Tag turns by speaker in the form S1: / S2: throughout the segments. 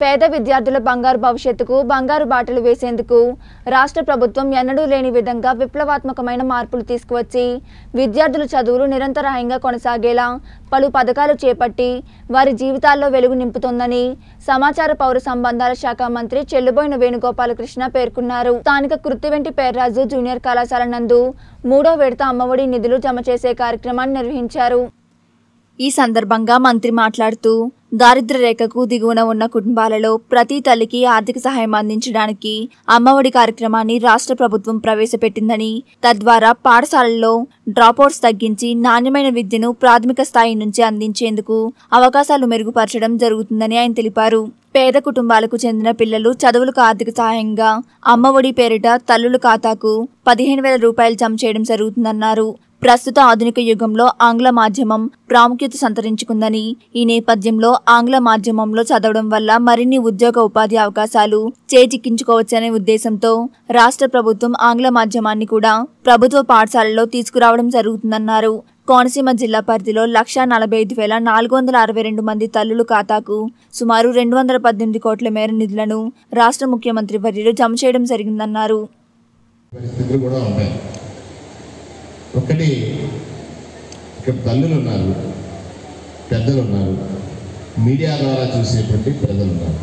S1: పేద విద్యార్థుల బంగారు భవిష్యత్తుకు బంగారు బాటలు వేసేందుకు రాష్ట్ర ప్రభుత్వం ఎన్నడూ లేని విధంగా విప్లవాత్మకమైన మార్పులు తీసుకువచ్చి విద్యార్థుల చదువులు నిరంతరాయంగా కొనసాగేలా పలు పథకాలు చేపట్టి వారి జీవితాల్లో వెలుగు నింపుతోందని సమాచార పౌర సంబంధాల శాఖ మంత్రి చెల్లుబోయిన వేణుగోపాలకృష్ణ పేర్కొన్నారు స్థానిక కృత్తివెంటి పేర్రాజు జూనియర్ కళాశాల నందు మూడో విడత అమ్మఒడి నిధులు జమ చేసే కార్యక్రమాన్ని నిర్వహించారు ఈ సందర్భంగా మంత్రి మాట్లాడుతూ దారిద్ర్య రేఖకు దిగువన ఉన్న కుటుంబాలలో ప్రతి తల్లికి ఆర్థిక సహాయం అందించడానికి అమ్మఒడి కార్యక్రమాన్ని రాష్ట్ర ప్రభుత్వం ప్రవేశపెట్టిందని తద్వారా పాఠశాలల్లో డ్రాపౌట్స్ తగ్గించి నాణ్యమైన విద్యను ప్రాథమిక స్థాయి నుంచి అందించేందుకు అవకాశాలు మెరుగుపరచడం జరుగుతుందని ఆయన తెలిపారు పేద కుటుంబాలకు చెందిన పిల్లలు చదువులకు ఆర్థిక సహాయంగా అమ్మఒడి పేరిట తల్లుల ఖాతాకు పదిహేను వేల రూపాయలు జమ చేయడం జరుగుతుందన్నారు ప్రస్తుత ఆధునిక యుగంలో ఆంగ్ల మాధ్యమం ప్రాముఖ్యత సంతరించుకుందని ఈ నేపథ్యంలో ఆంగ్ల మాధ్యమంలో చదవడం వల్ల మరిన్ని ఉద్యోగ ఉపాధి అవకాశాలు చేజిక్కించుకోవచ్చనే ఉద్దేశంతో రాష్ట్ర ప్రభుత్వం ఆంగ్ల మాధ్యమాన్ని కూడా ప్రభుత్వ పాఠశాలల్లో తీసుకురావడం జరుగుతుందన్నారు కోనసీమ జిల్లా పరిధిలో లక్షా నలభై ఐదు వేల నాలుగు వందల అరవై రెండు మంది తల్లుల ఖాతాకు సుమారు రెండు వందల పద్దెనిమిది కోట్ల మేర నిధులను రాష్ట్ర ముఖ్యమంత్రి వర్యులు జమ చేయడం జరిగిందన్నారు
S2: పరిస్థితులు కూడా ఉంటాయి ఒకటి ఇక్కడ తల్లులు ఉన్నారు పెద్దలు ఉన్నారు మీడియా ద్వారా చూసేటువంటి ప్రజలు ఉన్నారు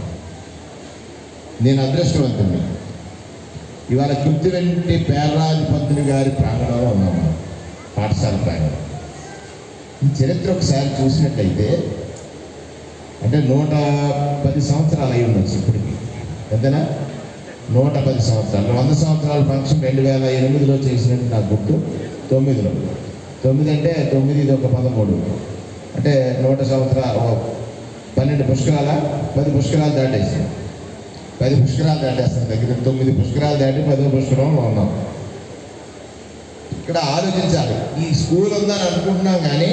S2: నేను అదృష్టవంతుని ఇవాళ కిర్తి వెంటి పేర్రాజు పంతులు గారి ప్రాంగణంలో ఉన్నాం మనం పాఠశాల ప్రాంగణం ఈ చరిత్ర ఒకసారి చూసినట్టయితే అంటే నూట పది సంవత్సరాలు అయి ఉండొచ్చు ఇప్పటికి ఎంతనా నూట పది సంవత్సరాలు వంద సంవత్సరాల ఫంక్షన్ రెండు వేల ఎనిమిదిలో చేసినట్టు నాకు గుర్తు తొమ్మిదిలో తొమ్మిది అంటే తొమ్మిది ఇది ఒక పదమూడు అంటే నూట సంవత్సరాలు ఓ పన్నెండు పుష్కరాల పది పుష్కరాలు దాటేసి పది పుష్కరాలు దాటేస్తాం దగ్గర తొమ్మిది పుష్కరాలు దాటి పదో పుష్కరంలో ఉన్నాం ఇక్కడ ఆలోచించాలి ఈ స్కూల్ ఉందని అనుకుంటున్నాం కానీ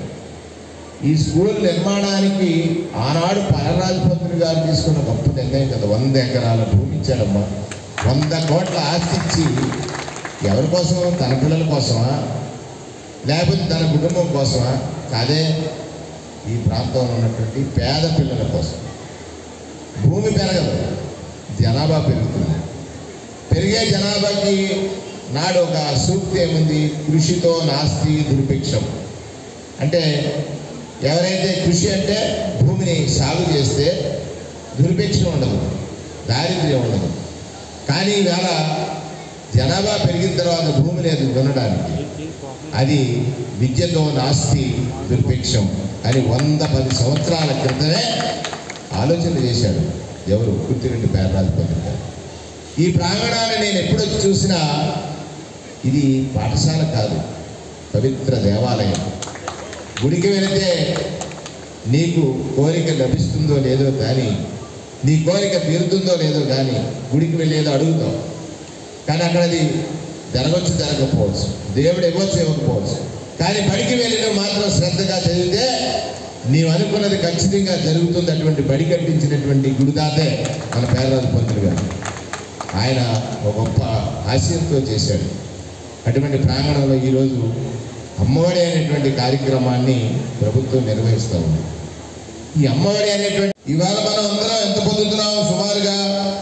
S2: ఈ స్కూల్ నిర్మాణానికి ఆనాడు పరరాజపత్రి గారు తీసుకున్న గొప్ప నిర్ణయం కదా వంద ఎకరాల భూమి ఇచ్చాడమ్మా వంద కోట్ల ఆస్తి ఇచ్చి ఎవరి కోసం తన పిల్లల కోసమా లేకపోతే తన కుటుంబం కోసమా కాదే ఈ ప్రాంతంలో ఉన్నటువంటి పేద పిల్లల కోసం భూమి పెరగదు జనాభా పెరుగుతుంది పెరిగే జనాభాకి నాడు ఒక సూక్తి ఏముంది కృషితో నాస్తి దుర్భిక్షం అంటే ఎవరైతే కృషి అంటే భూమిని సాగు చేస్తే దుర్భిక్షం ఉండదు దారిద్ర్యం ఉండదు కానీ ఈవేళ జనాభా పెరిగిన తర్వాత భూమి లేదు దున్నడానికి అది విద్యతో నాస్తి దుర్భిక్షం అని వంద పది సంవత్సరాల క్రితమే ఆలోచన చేశాడు ఎవరు కుర్తిరెడ్డి పేర్రాజపతి గారు ఈ ప్రాంగణాన్ని నేను ఎప్పుడొచ్చి చూసినా ఇది పాఠశాల కాదు పవిత్ర దేవాలయం గుడికి వెళితే నీకు కోరిక లభిస్తుందో లేదో కానీ నీ కోరిక తీరుతుందో లేదో కానీ గుడికి వెళ్ళి ఏదో అడుగుతావు కానీ అక్కడ అది జరగవచ్చు జరగకపోవచ్చు దేవుడు ఇవ్వచ్చు ఇవ్వకపోవచ్చు కానీ బడికి వెళ్ళిన మాత్రం శ్రద్ధగా చదివితే నీవు అనుకున్నది ఖచ్చితంగా జరుగుతుంది అటువంటి బడి కట్టించినటువంటి గుడిదాతే మన పేదరాజు పంతులు గారు ఆయన ఒక గొప్ప ఆశయంతో చేశాడు అటువంటి ప్రాంగణంలో ఈరోజు అమ్మఒడి అనేటువంటి కార్యక్రమాన్ని ప్రభుత్వం నిర్వహిస్తూ ఉంది ఈ అమ్మఒడి అనేటువంటి ఇవాళ మనం అందరం ఎంత పొందుతున్నాం సుమారుగా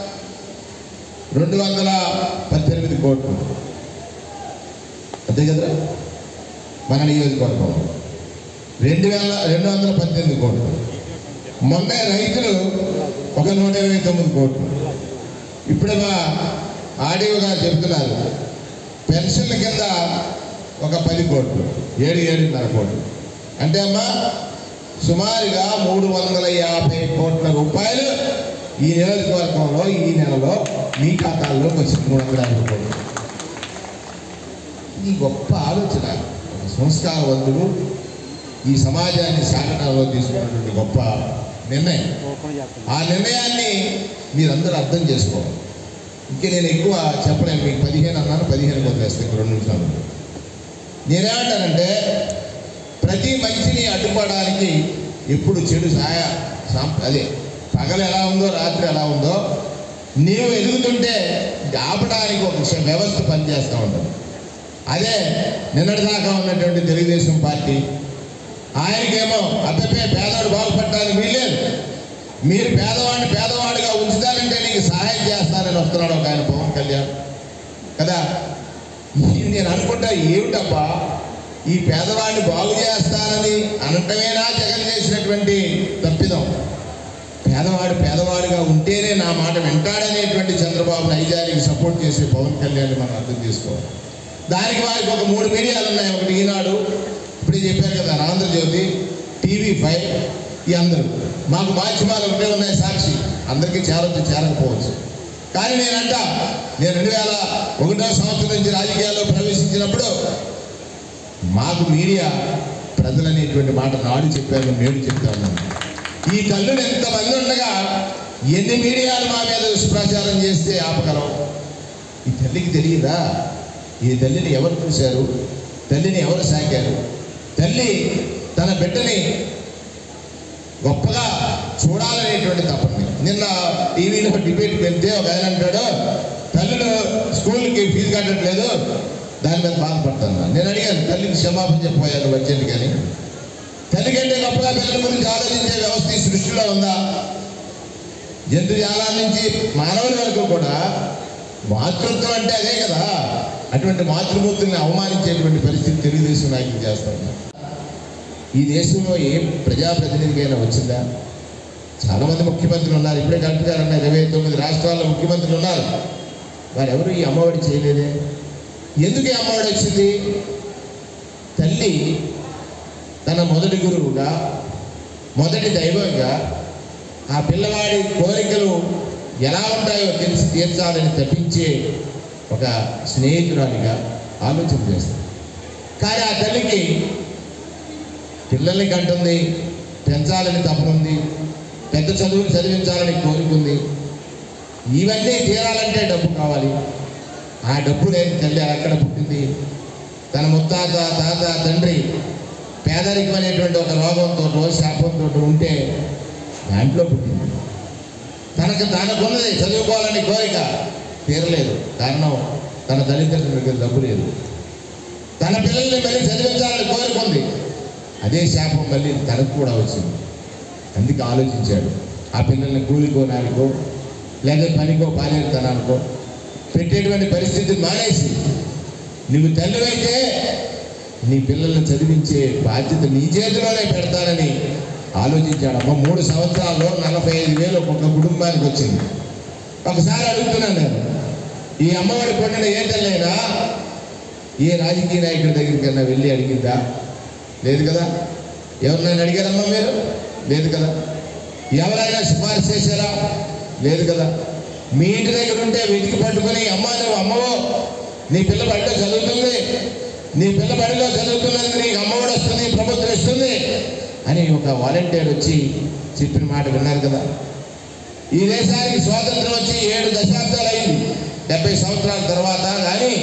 S2: రెండు వందల పద్దెనిమిది కోట్లు అంతే కదరా మన నియోజకవర్గం రెండు వేల రెండు వందల పద్దెనిమిది కోట్లు మొన్న రైతులు ఒక నూట ఇరవై తొమ్మిది కోట్లు ఇప్పుడే మా ఆడియో గారు చెబుతున్నారు పెన్షన్ల కింద ఒక పది కోట్లు ఏడు ఏడున్నర కోట్లు అంటే అమ్మా సుమారుగా మూడు వందల యాభై కోట్ల రూపాయలు ఈ నియోజకవర్గంలో ఈ నెలలో మీ ఖాతాల్లోకి వచ్చింది మూడు వందల యాభై కోట్లు ఈ గొప్ప ఆలోచన ఒక సంస్కారవంతుడు ఈ సమాజాన్ని సాగటంలో తీసుకున్నటువంటి గొప్ప నిర్ణయం ఆ నిర్ణయాన్ని మీరందరూ అర్థం చేసుకోవాలి ఇంకే నేను ఎక్కువ చెప్పలేను మీకు పదిహేను అన్నాను పదిహేను వదిలేస్తాను ఇంక రెండు నిమిషాలు నేనేమంటానంటే ప్రతి మనిషిని అడ్డుకోవడానికి ఎప్పుడు చెడు సాయ సాం- అదే పగలు ఎలా ఉందో రాత్రి ఎలా ఉందో నీవు ఎదుగుతుంటే ఆపడానికి ఒక విషయం వ్యవస్థ పనిచేస్తూ ఉంటుంది అదే నిన్నటిదాకా ఉన్నటువంటి తెలుగుదేశం పార్టీ ఆయనకేమో అబ్బాయి పేదవాడు బాగుపడటానికి వీల్లేదు మీరు పేదవాడిని పేదవాడు చెప్తున్నాడు ఒక ఆయన పవన్ కళ్యాణ్ కదా ఈ- నేను అనుకుంటా ఏమిటబ్బా ఈ పేదవాడిని బాగు చేస్తానని అనటమేనా జగన్ చేసినటువంటి తప్పిదం పేదవాడు పేదవాడుగా ఉంటేనే నా మాట వింటాడనేటువంటి చంద్రబాబు నైజానికి సపోర్ట్ చేసే పవన్ కళ్యాణ్ మనం అర్థం చేసుకోవాలి దానికి వారికి ఒక మూడు మీడియాలు ఉన్నాయి ఒకటి ఈనాడు ఇప్పుడే చెప్పారు కదా ఆంధ్రజ్యోతి టీవీ ఫైవ్ ఈ అందరూ మాకు మాధ్యమాలు ఒకటే ఉన్నాయి సాక్షి అందరికీ చేరొచ్చు చేరకపోవచ్చు కానీ నేనంట నేను రెండు వేల ఒకటో సంవత్సరం నుంచి రాజకీయాల్లో ప్రవేశించినప్పుడు మాకు మీడియా ప్రజలనేటువంటి మాట నాడు చెప్పాను నేడు చెప్తాను ఈ తల్లులు ఎంతమంది ఉండగా ఎన్ని మీడియాలు మా మీద దుష్ప్రచారం చేస్తే ఆపగలం ఈ తల్లికి తెలియదా ఈ తల్లిని ఎవరు చూశారు తల్లిని ఎవరు సాకారు తల్లి తన బిడ్డని గొప్పగా చూడాలనేటువంటి తపన నిన్న టీవీలో డిబేట్ వెళ్తే ఒక ఆయన అంటాడు తల్లులు స్కూల్కి ఫీజు కట్టట్లేదు దాని మీద బాధపడుతున్నా నేను అడిగాను తల్లికి క్షమాపణ చెప్పబోయాను వచ్చేది కానీ తల్లి కంటే గొప్పగా పిల్లల గురించి ఆలోచించే వ్యవస్థ ఈ సృష్టిలో ఉందా జంతుజాలాల నుంచి మానవుల వరకు కూడా మాతృత్వం అంటే అదే కదా అటువంటి మాతృమూర్తుల్ని అవమానించేటువంటి పరిస్థితి తెలుగుదేశం నాయకులు చేస్తా ఉన్నారు ఈ దేశంలో ఏ ప్రజాప్రతినిధికైనా వచ్చిందా చాలా మంది ముఖ్యమంత్రులు ఉన్నారు ఇప్పుడే కలెక్టర్ గారు అన్నారు ఇరవై తొమ్మిది రాష్ట్రాల్లో ముఖ్యమంత్రులు ఉన్నారు వారు ఎవరు ఈ అమ్మఒడి చేయలేదే ఎందుకు ఈ అమ్మఒడి వచ్చింది తల్లి తన మొదటి గురువుగా మొదటి దైవంగా ఆ పిల్లవాడి కోరికలు ఎలా ఉంటాయో తెలిసి తీర్చాలని తప్పించే ఒక స్నేహితురాలిగా ఆలోచన చేస్తుంది కానీ ఆ తల్లికి పిల్లల్ని కంటుంది పెంచాలని తపనుంది పెద్ద చదువులు చదివించాలని కోరుకుంది ఇవన్నీ తీరాలంటే డబ్బు కావాలి ఆ డబ్బు లేని తల్లి ఎక్కడ పుట్టింది తన ముత్తాత తాత తండ్రి పేదరికం అనేటువంటి ఒక రోగంతో రోజు శాపంతో ఉంటే దాంట్లో పుట్టింది తనకు తనకున్నది చదువుకోవాలని కోరిక తీరలేదు కారణం తన తల్లిదండ్రుల దగ్గర డబ్బు లేదు తన పిల్లల్ని మళ్ళీ చదివించాలని కోరుకుంది అదే శాపం మళ్ళీ తనకు కూడా వచ్చింది అందుకే ఆలోచించాడు ఆ పిల్లల్ని కూలికో నాలుకో లేదా పనికో పాలేరుతనానికో పెట్టేటువంటి పరిస్థితి మానేసి నువ్వు తల్లివైతే నీ పిల్లల్ని చదివించే బాధ్యత నీ చేతిలోనే పెడతానని ఆలోచించాడు అమ్మ మూడు సంవత్సరాల్లో నలభై ఐదు వేలు ఒక్కొక్క కుటుంబానికి వచ్చింది ఒకసారి అడుగుతున్నాను నేను ఈ అమ్మఒడి పొందిన ఏ తల్లైనా ఏ రాజకీయ నాయకుడి దగ్గరికైనా వెళ్ళి అడిగిందా లేదు కదా ఎవరినైనా అడిగారమ్మా మీరు లేదు కదా ఎవరైనా సిఫార్సు చేశారా లేదు కదా మీ ఇంటి దగ్గర ఉంటే వెతికి పట్టుకొని అమ్మ నువ్వు అమ్మవో నీ పిల్ల బడిలో చదువుతుంది నీ పిల్ల బడిలో చదువుతున్నందుకు నీకు అమ్మఒడి వస్తుంది ప్రభుత్వం ఇస్తుంది అని ఒక వాలంటీర్ వచ్చి చెప్పిన మాట విన్నారు కదా ఈ దేశానికి స్వాతంత్రం వచ్చి ఏడు దశాబ్దాలు అయింది డెబ్బై సంవత్సరాల తర్వాత కానీ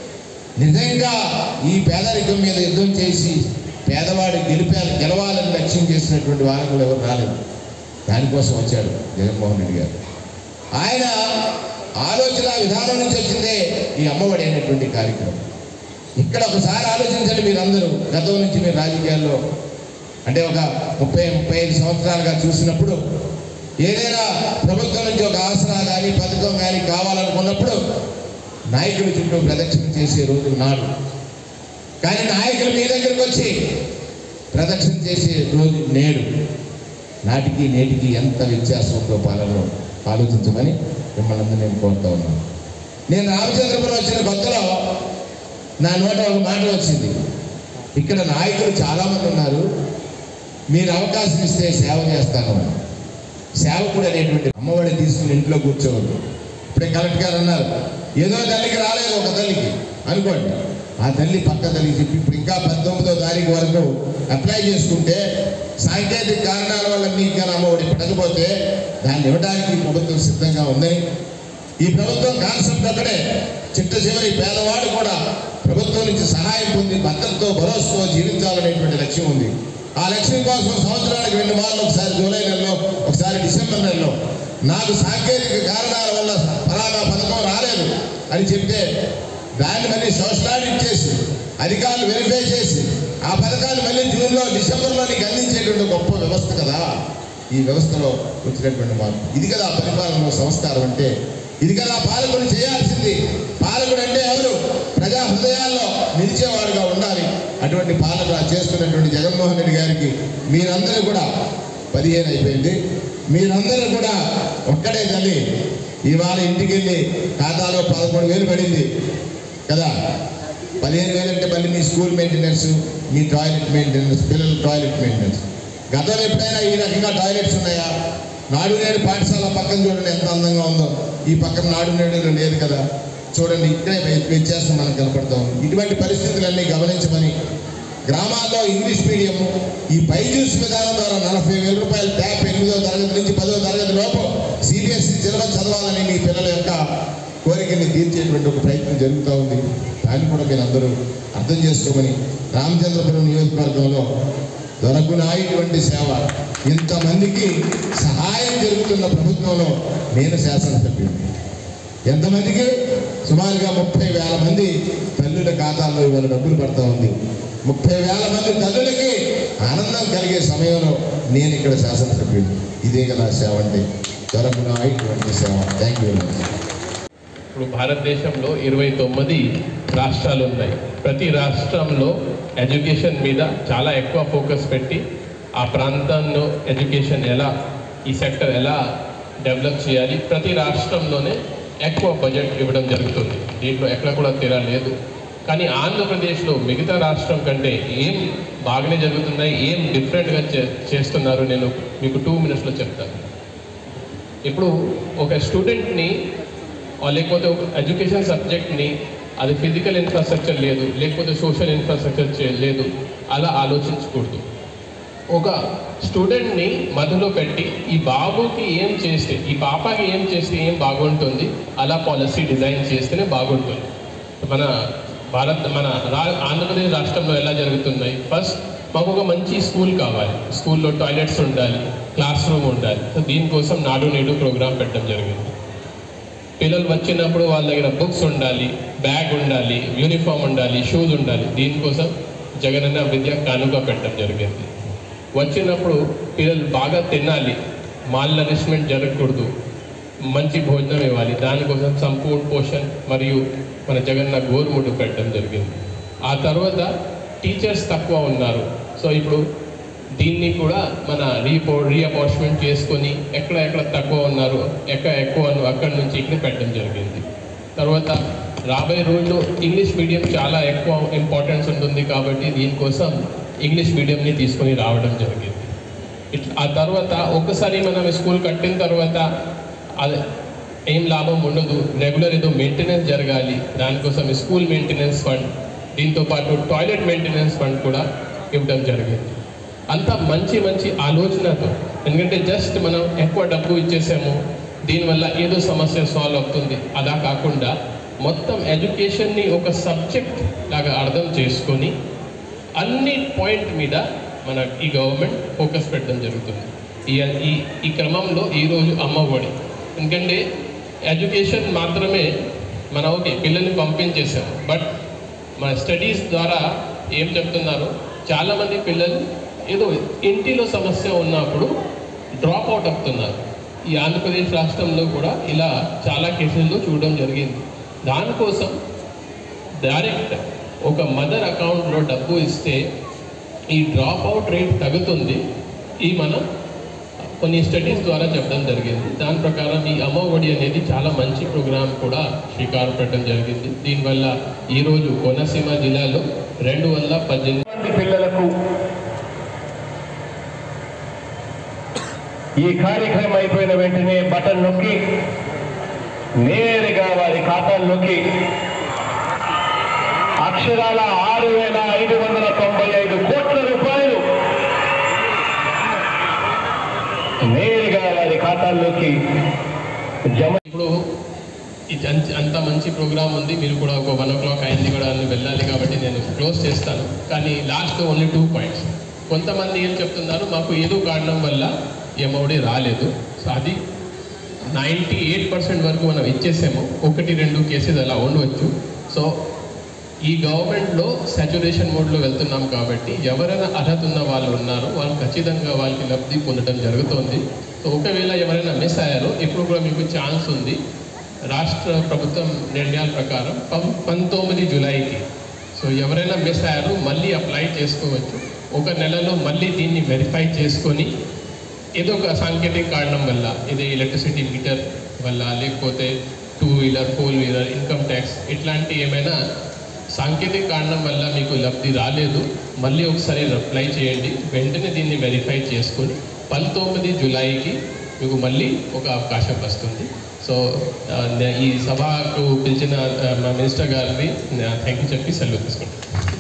S2: నిజంగా ఈ పేదరికం మీద యుద్ధం చేసి పేదవాడు గెలిపా గెలవాలని లక్ష్యం చేసినటువంటి వారు కూడా ఎవరు రాలేదు దానికోసం వచ్చాడు జగన్మోహన్ రెడ్డి గారు ఆయన ఆలోచన విధానం నుంచి వచ్చిందే ఈ అమ్మఒడి అనేటువంటి కార్యక్రమం ఇక్కడ ఒకసారి ఆలోచించండి మీరందరూ గతం నుంచి మీరు రాజకీయాల్లో అంటే ఒక ముప్పై ముప్పై ఐదు సంవత్సరాలుగా చూసినప్పుడు ఏదైనా ప్రభుత్వం నుంచి ఒక ఆసరా కానీ పథకం కానీ కావాలనుకున్నప్పుడు నాయకుల చుట్టూ ప్రదక్షిణ చేసే రోజు నాడు కానీ నాయకులు మీ దగ్గరికి వచ్చి ప్రదక్షిణ చేసే రోజు నేడు నాటికి నేటికి ఎంత వ్యత్యాసం ఉందో పాలనలో ఆలోచించమని మిమ్మల్ని అందరూ నేను కోరుతా ఉన్నాను నేను రామచంద్రపురం వచ్చిన కొత్తలో నా నోట ఒక మాట వచ్చింది ఇక్కడ నాయకులు చాలామంది ఉన్నారు మీరు అవకాశం ఇస్తే సేవ చేస్తాను అని. సేవకుడు అనేటువంటి అమ్మఒడి తీసుకుని ఇంట్లో కూర్చోవద్దు ఇప్పుడే కలెక్టర్ గారు అన్నారు ఏదో తల్లికి రాలేదు ఒక తల్లికి అనుకోండి ఆ తల్లి పక్క తల్లికి చెప్పి ఇప్పుడు ఇంకా పంతొమ్మిదో తారీఖు వరకు అప్లై చేసుకుంటే సాంకేతిక కారణాల వల్ల మీకు కానీ అమ్మఒడి పడకపోతే దాన్ని ఇవ్వడానికి ప్రభుత్వం సిద్ధంగా ఉందని ఈ ప్రభుత్వం కాన్సెప్ట్ ఒకటే చిట్ట చివరి పేదవాడు కూడా ప్రభుత్వం నుంచి సహాయం పొంది భద్రతతో భరోసాతో జీవించాలనేటువంటి లక్ష్యం ఉంది ఆ లక్ష్యం కోసం సంవత్సరానికి రెండు మార్లు ఒకసారి జూలై నెలలో ఒకసారి డిసెంబర్ నెలలో నాకు సాంకేతిక కారణాల వల్ల ఫలానా పథకం రాలేదు అని చెప్తే దాన్ని మళ్ళీ సోషల్ ఆడిట్ చేసి అధికారులు వెరిఫై చేసి ఆ పథకాలు మళ్ళీ జూన్లో డిసెంబర్లో నీకు అందించేటువంటి గొప్ప వ్యవస్థ కదా ఈ వ్యవస్థలో వచ్చినటువంటి మార్పు ఇది కదా పరిపాలనలో సంస్కారం అంటే ఇది కదా పాలకుడు చేయాల్సింది పాలకుడు అంటే ఎవరు ప్రజా హృదయాల్లో నిలిచేవాడుగా ఉండాలి అటువంటి పాలన చేస్తున్నటువంటి జగన్మోహన్ రెడ్డి గారికి మీరందరూ కూడా పదిహేను అయిపోయింది మీరందరూ కూడా ఒక్కడే తల్లి ఇవాళ ఇంటికి వెళ్ళి ఖాతాలో పదకొండు వేలు పడింది కదా పదిహేను వేలు అంటే మళ్ళీ మీ స్కూల్ మెయింటెనెన్స్ మీ టాయిలెట్ మెయింటెనెన్స్ పిల్లల టాయిలెట్ మెయింటెనెన్స్ గతంలో ఎప్పుడైనా ఈ రకంగా టాయిలెట్స్ ఉన్నాయా నాడు నేడు పాఠశాల పక్కన చూడండి ఎంత అందంగా ఉందో ఈ పక్కన నాడు నేడు లేదు కదా చూడండి ఇక్కడే వ్య- వ్యత్యాసం మనకు కనపడతాం ఇటువంటి పరిస్థితులన్నీ గమనించమని గ్రామాల్లో ఇంగ్లీష్ మీడియం ఈ బైజూస్ విధానం ద్వారా నలభై వేల రూపాయలు ట్యాప్ ఎనిమిదో తరగతి నుంచి పదో తరగతి లోపు సిబిఎస్ఈ సిలబస్ చదవాలని మీ పిల్లల యొక్క కోరికని తీర్చేటువంటి ఒక ప్రయత్నం జరుగుతూ ఉంది దాన్ని కూడా మీరు అందరూ అర్థం చేసుకోమని రామచంద్రపురం నియోజకవర్గంలో దొరకునా ఇటువంటి సేవ ఇంతమందికి సహాయం జరుగుతున్న ప్రభుత్వంలో నేను శాసనసభ్యుడు ఎంతమందికి సుమారుగా ముప్పై వేల మంది తల్లుల ఖాతాల్లో ఇవాళ డబ్బులు పడతా ఉంది ముప్పై వేల మంది తల్లులకి ఆనందం కలిగే సమయంలో నేను ఇక్కడ శాసనసభ్యుడు ఇదే కదా సేవ అంటే దొరకునా ఇటువంటి సేవ థ్యాంక్ యూ వెరీ మచ్
S3: ఇప్పుడు భారతదేశంలో ఇరవై తొమ్మిది రాష్ట్రాలు ఉన్నాయి ప్రతి రాష్ట్రంలో ఎడ్యుకేషన్ మీద చాలా ఎక్కువ ఫోకస్ పెట్టి ఆ ప్రాంతంలో ఎడ్యుకేషన్ ఎలా ఈ సెక్టర్ ఎలా డెవలప్ చేయాలి ప్రతి రాష్ట్రంలోనే ఎక్కువ బడ్జెట్ ఇవ్వడం జరుగుతుంది దీంట్లో ఎక్కడ కూడా తేడా లేదు కానీ ఆంధ్రప్రదేశ్లో మిగతా రాష్ట్రం కంటే ఏం బాగానే జరుగుతున్నాయి ఏం డిఫరెంట్గా చే చేస్తున్నారు నేను మీకు టూ మినిట్స్లో చెప్తాను ఇప్పుడు ఒక స్టూడెంట్ని ఆ లేకపోతే ఒక ఎడ్యుకేషన్ సబ్జెక్ట్ని అది ఫిజికల్ ఇన్ఫ్రాస్ట్రక్చర్ లేదు లేకపోతే సోషల్ ఇన్ఫ్రాస్ట్రక్చర్ చే- లేదు అలా ఆలోచించకూడదు ఒక స్టూడెంట్ని మధ్యలో పెట్టి ఈ బాబుకి ఏం చేస్తే ఈ పాపకి ఏం చేస్తే ఏం బాగుంటుంది అలా పాలసీ డిజైన్ చేస్తేనే బాగుంటుంది మన భారత్ మన రా ఆంధ్రప్రదేశ్ రాష్ట్రంలో ఎలా జరుగుతున్నాయి ఫస్ట్ మాకు ఒక మంచి స్కూల్ కావాలి స్కూల్లో టాయిలెట్స్ ఉండాలి క్లాస్ రూమ్ ఉండాలి సో దీనికోసం నాడు నేడు ప్రోగ్రామ్ పెట్టడం జరిగింది పిల్లలు వచ్చినప్పుడు వాళ్ళ దగ్గర బుక్స్ ఉండాలి బ్యాగ్ ఉండాలి యూనిఫామ్ ఉండాలి షూస్ ఉండాలి దీనికోసం జగనన్న విద్య కానుక పెట్టడం జరిగింది వచ్చినప్పుడు పిల్లలు బాగా తినాలి మాల్ నరిష్మెంట్ జరగకూడదు మంచి భోజనం ఇవ్వాలి దానికోసం సంపూర్ణ పోషణ్ మరియు మన జగన్న గోరుముడ్డు పెట్టడం జరిగింది ఆ తర్వాత టీచర్స్ తక్కువ ఉన్నారు సో ఇప్పుడు దీన్ని కూడా మన రీపో రీఅపార్చ్మెంట్ చేసుకొని ఎక్కడ ఎక్కడ తక్కువ ఉన్నారు ఎక్కడ ఎక్కువ ఉన్నారు అక్కడి నుంచి ఇక్కడ పెట్టడం జరిగింది తర్వాత రాబోయే రోజుల్లో ఇంగ్లీష్ మీడియం చాలా ఎక్కువ ఇంపార్టెన్స్ ఉంటుంది కాబట్టి దీనికోసం ఇంగ్లీష్ మీడియంని తీసుకొని రావడం జరిగింది ఇట్- ఆ తర్వాత ఒకసారి మనం స్కూల్ కట్టిన తర్వాత అది ఏం లాభం ఉండదు రెగ్యులర్ ఏదో మెయింటెనెన్స్ జరగాలి దానికోసం స్కూల్ మెయింటెనెన్స్ ఫండ్ దీంతో పాటు టాయిలెట్ మెయింటెనెన్స్ ఫండ్ కూడా ఇవ్వడం జరిగింది అంత మంచి మంచి ఆలోచనతో ఎందుకంటే జస్ట్ మనం ఎక్కువ డబ్బు ఇచ్చేసాము దీనివల్ల ఏదో సమస్య సాల్వ్ అవుతుంది అలా కాకుండా మొత్తం ఎడ్యుకేషన్ని ఒక సబ్జెక్ట్ లాగా అర్థం చేసుకొని అన్ని పాయింట్ మీద మన ఈ గవర్నమెంట్ ఫోకస్ పెట్టడం జరుగుతుంది ఈ ఈ ఈ క్రమంలో ఈరోజు అమ్మ ఒడి ఎందుకంటే ఎడ్యుకేషన్ మాత్రమే మన ఓకే పిల్లల్ని పంపించేసాం బట్ మన స్టడీస్ ద్వారా ఏం చెప్తున్నారు చాలామంది పిల్లలు ఏదో ఇంటిలో సమస్య ఉన్నప్పుడు డ్రాప్ అవుట్ అవుతున్నారు ఈ ఆంధ్రప్రదేశ్ రాష్ట్రంలో కూడా ఇలా చాలా కేసుల్లో చూడడం జరిగింది దానికోసం డైరెక్ట్ ఒక మదర్ అకౌంట్లో డబ్బు ఇస్తే ఈ డ్రాప్ అవుట్ రేట్ తగ్గుతుంది ఈ మనం కొన్ని స్టడీస్ ద్వారా చెప్పడం జరిగింది దాని ప్రకారం ఈ అమ్మ ఒడి అనేది చాలా మంచి ప్రోగ్రాం కూడా శ్రీకారం పెట్టడం జరిగింది దీనివల్ల ఈరోజు కోనసీమ జిల్లాలో రెండు వందల పద్దెనిమిది
S4: మంది పిల్లలకు ఈ కార్యక్రమం అయిపోయిన వెంటనే బటన్ నొక్కి నేరుగా వారి ఖాతాల్లోకి అక్షరాల ఆరు వేల ఐదు వందల తొంభై ఐదు కోట్ల రూపాయలు నేరుగా వారి ఖాతాల్లోకి జమ
S3: ఇప్పుడు ఇది అంత- అంత మంచి ప్రోగ్రామ్ ఉంది మీరు కూడా ఒక వన్ ఓ క్లాక్ అయింది కూడా అన్ని వెళ్ళాలి కాబట్టి నేను క్లోజ్ చేస్తాను కానీ లాస్ట్ ఓన్లీ టూ పాయింట్స్ కొంతమంది ఏం చెప్తున్నారు మాకు ఏదో కారణం వల్ల ఎమౌడి రాలేదు సో అది నైంటీ ఎయిట్ పర్సెంట్ వరకు మనం ఇచ్చేసాము ఒకటి రెండు కేసెస్ అలా ఉండవచ్చు సో ఈ గవర్నమెంట్లో సాచురేషన్ మోడ్లో వెళ్తున్నాం కాబట్టి ఎవరైనా అర్హత ఉన్న వాళ్ళు ఉన్నారో వాళ్ళు ఖచ్చితంగా వాళ్ళకి లబ్ధి పొందడం జరుగుతోంది సో ఒకవేళ ఎవరైనా మిస్ అయ్యారో ఇప్పుడు కూడా మీకు ఛాన్స్ ఉంది రాష్ట్ర ప్రభుత్వం నిర్ణయాల ప్రకారం పం పంతొమ్మిది జూలైకి సో ఎవరైనా మిస్ అయ్యారో మళ్ళీ అప్లై చేసుకోవచ్చు ఒక నెలలో మళ్ళీ దీన్ని వెరిఫై చేసుకొని ఏదో ఒక సాంకేతిక కారణం వల్ల ఇది ఎలక్ట్రిసిటీ మీటర్ వల్ల లేకపోతే two wheeler four wheeler income tax ఇట్లాంటి ఏమైనా సాంకేతిక కారణం వల్ల మీకు లబ్ధి రాలేదు మళ్ళీ ఒకసారి అప్లై చేయండి వెంటనే దీన్ని వెరిఫై చేసుకొని పంతొమ్మిది జూలైకి మీకు మళ్ళీ ఒక అవకాశం వస్తుంది సో ఆ, నే- ఈ సభకు పిలిచిన ఆ, మా మినిస్టర్ గారిని థ్యాంక్ యూ చెప్పి సెలవు తీసుకుంటాను